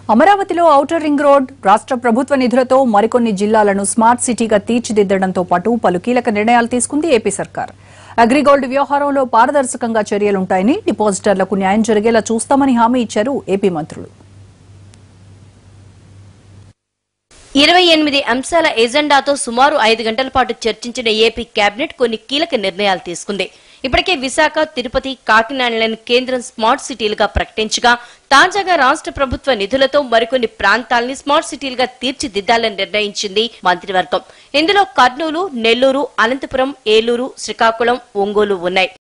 అమరావతిలో outer ring road రాష్ట్ర ప్రభుత్వ నిధులతో మరికొన్ని జిల్లాలను స్మార్ట్ సిటీగా తీర్చిదిద్దడంతో పాటు పలు కీలక నిర్ణయాలు తీసుకుంది ఏపీ సర్కార్ అగ్రిగోల్డ్ వ్యవహారంలో పారదర్శకంగా చర్యలుంటాయని డిపాజిటర్లకు న్యాయం జరిగేలా చూస్తామని హామీ ఇచ్చారు ఏపీ మంత్రులు ఇరవై ఎనిమిది అంశాల ఎజెండాతో సుమారు ఐదు గంటల పాటు చర్చించిన ఏపీ కేబినెట్ కొన్ని కీలక నిర్ణయాలు తీసుకుంది ఇప్పటికే విశాఖ తిరుపతి కాకినాడలను కేంద్రం స్మార్ట్ సిటీలుగా ప్రకటించగా తాజాగా రాష్ట్ర ప్రభుత్వ నిధులతో మరికొన్ని ప్రాంతాల్ని స్మార్ట్ సిటీలుగా తీర్చిదిద్దాలని నిర్ణయించింది మంత్రివర్గం ఇందులో కర్నూలు నెల్లూరు అనంతపురం ఏలూరు శ్రీకాకుళం ఒంగోలు ఉన్నాయి